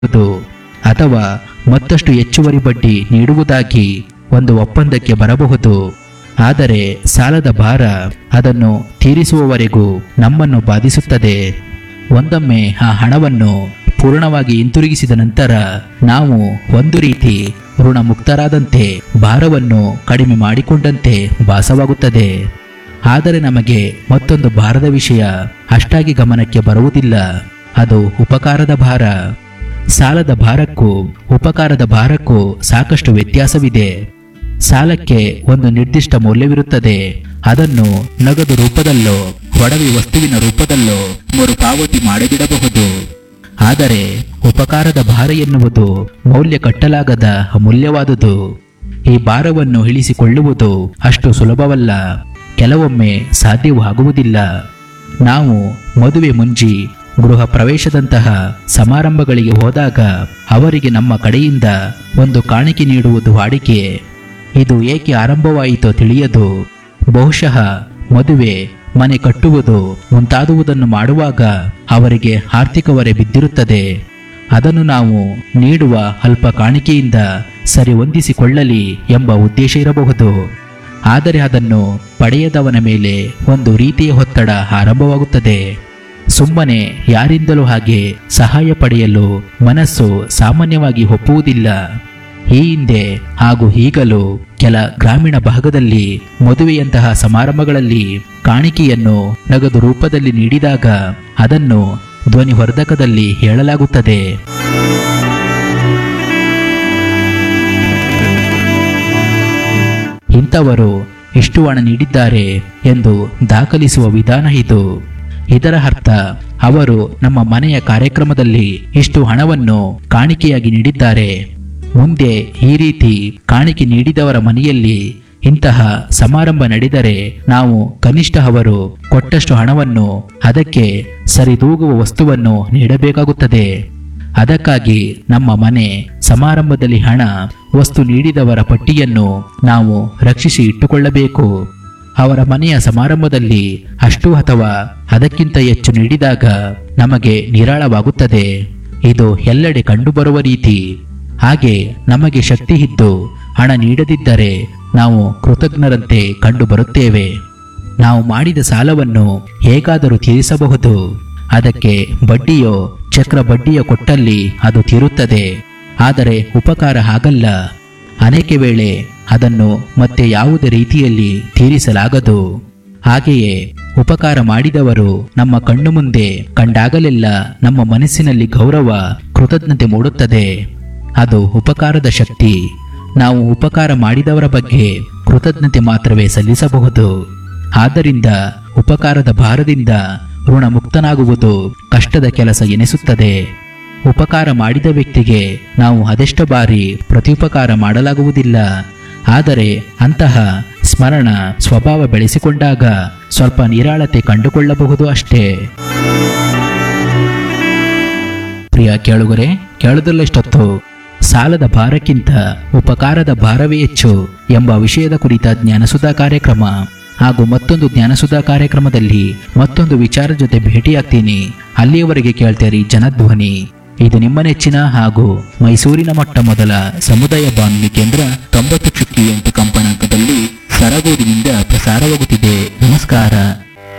ನೀಡುವುದು ಅಥವಾ ಮತ್ತಷ್ಟು ಹೆಚ್ಚುವರಿ ಬಡ್ಡಿ ನೀಡುವುದಾಗಿ ಒಂದು ಒಪ್ಪಂದಕ್ಕೆ ಬರಬಹುದು ಆದರೆ ಸಾಲದ ಭಾರ ಅದನ್ನು ತೀರಿಸುವವರೆಗೂ ನಮ್ಮನ್ನು ಬಾಧಿಸುತ್ತದೆ ಒಂದೊಮ್ಮೆ ಆ ಹಣವನ್ನು ಪೂರ್ಣವಾಗಿ ಹಿಂತಿರುಗಿಸಿದ ನಂತರ ನಾವು ಒಂದು ರೀತಿ ಋಣಮುಕ್ತರಾದಂತೆ ಭಾರವನ್ನು ಕಡಿಮೆ ಮಾಡಿಕೊಂಡಂತೆ ಭಾಸವಾಗುತ್ತದೆ ಆದರೆ ನಮಗೆ ಮತ್ತೊಂದು ಭಾರದ ವಿಷಯ ಅಷ್ಟಾಗಿ ಗಮನಕ್ಕೆ ಬರುವುದಿಲ್ಲ ಅದು ಉಪಕಾರದ ಭಾರ ಸಾಲದ ಭಾರಕ್ಕೂ ಉಪಕಾರದ ಭಾರಕ್ಕೂ ಸಾಕಷ್ಟು ವ್ಯತ್ಯಾಸವಿದೆ ಸಾಲಕ್ಕೆ ಒಂದು ನಿರ್ದಿಷ್ಟ ಮೌಲ್ಯವಿರುತ್ತದೆ ಅದನ್ನು ನಗದು ರೂಪದಲ್ಲೋ ಒಡವೆ ವಸ್ತುವಿನ ರೂಪದಲ್ಲೋ ಮರುಪಾವತಿ ಮಾಡಿಬಿಡಬಹುದು ಆದರೆ ಉಪಕಾರದ ಭಾರ ಎನ್ನುವುದು ಮೌಲ್ಯ ಕಟ್ಟಲಾಗದ ಅಮೂಲ್ಯವಾದುದು ಈ ಭಾರವನ್ನು ಇಳಿಸಿಕೊಳ್ಳುವುದು ಅಷ್ಟು ಸುಲಭವಲ್ಲ ಕೆಲವೊಮ್ಮೆ ಸಾಧ್ಯವೂ ಆಗುವುದಿಲ್ಲ ನಾವು ಮದುವೆ ಮುಂಜಿ ಗೃಹ ಪ್ರವೇಶದಂತಹ ಸಮಾರಂಭಗಳಿಗೆ ಹೋದಾಗ ಅವರಿಗೆ ನಮ್ಮ ಕಡೆಯಿಂದ ಒಂದು ಕಾಣಿಕೆ ನೀಡುವುದು ವಾಡಿಕೆ ಇದು ಏಕೆ ಆರಂಭವಾಯಿತೋ ತಿಳಿಯದು ಬಹುಶಃ ಮದುವೆ ಮನೆ ಕಟ್ಟುವುದು ಮುಂತಾದುವುದನ್ನು ಮಾಡುವಾಗ ಅವರಿಗೆ ಆರ್ಥಿಕ ಹೊರೆ ಬಿದ್ದಿರುತ್ತದೆ ಅದನ್ನು ನಾವು ನೀಡುವ ಅಲ್ಪ ಕಾಣಿಕೆಯಿಂದ ಸರಿಹೊಂದಿಸಿಕೊಳ್ಳಲಿ ಎಂಬ ಉದ್ದೇಶ ಇರಬಹುದು ಆದರೆ ಅದನ್ನು ಪಡೆಯದವನ ಮೇಲೆ ಒಂದು ರೀತಿಯ ಒತ್ತಡ ಆರಂಭವಾಗುತ್ತದೆ ಸುಮ್ಮನೆ ಯಾರಿಂದಲೂ ಹಾಗೆ ಸಹಾಯ ಪಡೆಯಲು ಮನಸ್ಸು ಸಾಮಾನ್ಯವಾಗಿ ಒಪ್ಪುವುದಿಲ್ಲ ಈ ಹಿಂದೆ ಹಾಗೂ ಈಗಲೂ ಕೆಲ ಗ್ರಾಮೀಣ ಭಾಗದಲ್ಲಿ ಮದುವೆಯಂತಹ ಸಮಾರಂಭಗಳಲ್ಲಿ ಕಾಣಿಕೆಯನ್ನು ನಗದು ರೂಪದಲ್ಲಿ ನೀಡಿದಾಗ ಅದನ್ನು ಧ್ವನಿವರ್ಧಕದಲ್ಲಿ ಹೇಳಲಾಗುತ್ತದೆ ಇಂಥವರು ಇಷ್ಟು ಹಣ ನೀಡಿದ್ದಾರೆ ಎಂದು ದಾಖಲಿಸುವ ವಿಧಾನ ಇದು ಇದರ ಅರ್ಥ ಅವರು ನಮ್ಮ ಮನೆಯ ಕಾರ್ಯಕ್ರಮದಲ್ಲಿ ಇಷ್ಟು ಹಣವನ್ನು ಕಾಣಿಕೆಯಾಗಿ ನೀಡಿದ್ದಾರೆ ಮುಂದೆ ಈ ರೀತಿ ಕಾಣಿಕೆ ನೀಡಿದವರ ಮನೆಯಲ್ಲಿ ಇಂತಹ ಸಮಾರಂಭ ನಡೆದರೆ ನಾವು ಕನಿಷ್ಠ ಅವರು ಕೊಟ್ಟಷ್ಟು ಹಣವನ್ನು ಅದಕ್ಕೆ ಸರಿದೂಗುವ ವಸ್ತುವನ್ನು ನೀಡಬೇಕಾಗುತ್ತದೆ ಅದಕ್ಕಾಗಿ ನಮ್ಮ ಮನೆ ಸಮಾರಂಭದಲ್ಲಿ ಹಣ ವಸ್ತು ನೀಡಿದವರ ಪಟ್ಟಿಯನ್ನು ನಾವು ರಕ್ಷಿಸಿ ಇಟ್ಟುಕೊಳ್ಳಬೇಕು ಅವರ ಮನೆಯ ಸಮಾರಂಭದಲ್ಲಿ ಅಷ್ಟು ಅಥವಾ ಅದಕ್ಕಿಂತ ಹೆಚ್ಚು ನೀಡಿದಾಗ ನಮಗೆ ನಿರಾಳವಾಗುತ್ತದೆ ಇದು ಎಲ್ಲೆಡೆ ಕಂಡುಬರುವ ರೀತಿ ಹಾಗೆ ನಮಗೆ ಶಕ್ತಿ ಇದ್ದು ಹಣ ನೀಡದಿದ್ದರೆ ನಾವು ಕೃತಜ್ಞರಂತೆ ಕಂಡುಬರುತ್ತೇವೆ ನಾವು ಮಾಡಿದ ಸಾಲವನ್ನು ಹೇಗಾದರೂ ತೀರಿಸಬಹುದು ಅದಕ್ಕೆ ಬಡ್ಡಿಯೋ ಚಕ್ರ ಬಡ್ಡಿಯೋ ಕೊಟ್ಟಲ್ಲಿ ಅದು ತೀರುತ್ತದೆ ಆದರೆ ಉಪಕಾರ ಹಾಗಲ್ಲ ಅನೇಕ ವೇಳೆ ಅದನ್ನು ಮತ್ತೆ ಯಾವುದೇ ರೀತಿಯಲ್ಲಿ ತೀರಿಸಲಾಗದು ಹಾಗೆಯೇ ಉಪಕಾರ ಮಾಡಿದವರು ನಮ್ಮ ಕಣ್ಣು ಮುಂದೆ ಕಂಡಾಗಲೆಲ್ಲ ನಮ್ಮ ಮನಸ್ಸಿನಲ್ಲಿ ಗೌರವ ಕೃತಜ್ಞತೆ ಮೂಡುತ್ತದೆ ಅದು ಉಪಕಾರದ ಶಕ್ತಿ ನಾವು ಉಪಕಾರ ಮಾಡಿದವರ ಬಗ್ಗೆ ಕೃತಜ್ಞತೆ ಮಾತ್ರವೇ ಸಲ್ಲಿಸಬಹುದು ಆದ್ದರಿಂದ ಉಪಕಾರದ ಭಾರದಿಂದ ಋಣಮುಕ್ತನಾಗುವುದು ಕಷ್ಟದ ಕೆಲಸ ಎನಿಸುತ್ತದೆ ಉಪಕಾರ ಮಾಡಿದ ವ್ಯಕ್ತಿಗೆ ನಾವು ಅದೆಷ್ಟು ಬಾರಿ ಪ್ರತ್ಯುಪಕಾರ ಮಾಡಲಾಗುವುದಿಲ್ಲ ಆದರೆ ಅಂತಹ ಸ್ಮರಣ ಸ್ವಭಾವ ಬೆಳೆಸಿಕೊಂಡಾಗ ಸ್ವಲ್ಪ ನಿರಾಳತೆ ಕಂಡುಕೊಳ್ಳಬಹುದು ಅಷ್ಟೇ ಪ್ರಿಯ ಕೇಳುಗರೆ ಕೇಳುವುದಲ್ಲಷ್ಟೊತ್ತು ಸಾಲದ ಭಾರಕ್ಕಿಂತ ಉಪಕಾರದ ಭಾರವೇ ಹೆಚ್ಚು ಎಂಬ ವಿಷಯದ ಕುರಿತ ಜ್ಞಾನಸುಧಾ ಕಾರ್ಯಕ್ರಮ ಹಾಗೂ ಮತ್ತೊಂದು ಜ್ಞಾನಸುಧಾ ಕಾರ್ಯಕ್ರಮದಲ್ಲಿ ಮತ್ತೊಂದು ವಿಚಾರ ಜೊತೆ ಭೇಟಿಯಾಗ್ತೀನಿ ಅಲ್ಲಿಯವರೆಗೆ ಕೇಳ್ತೇರಿ ಜನಧ್ವನಿ ಇದು ನಿಮ್ಮ ನೆಚ್ಚಿನ ಹಾಗೂ ಮೈಸೂರಿನ ಮೊಟ್ಟ ಮೊದಲ ಸಮುದಾಯ ಬಾನುಲಿ ಕೇಂದ್ರ ತೊಂಬತ್ತು ಚುಕ್ಕಿ ಎಂಟು ಕಂಪನಾಂಕದಲ್ಲಿ ಸರಗೂರಿನಿಂದ ಪ್ರಸಾರವಾಗುತ್ತಿದೆ ನಮಸ್ಕಾರ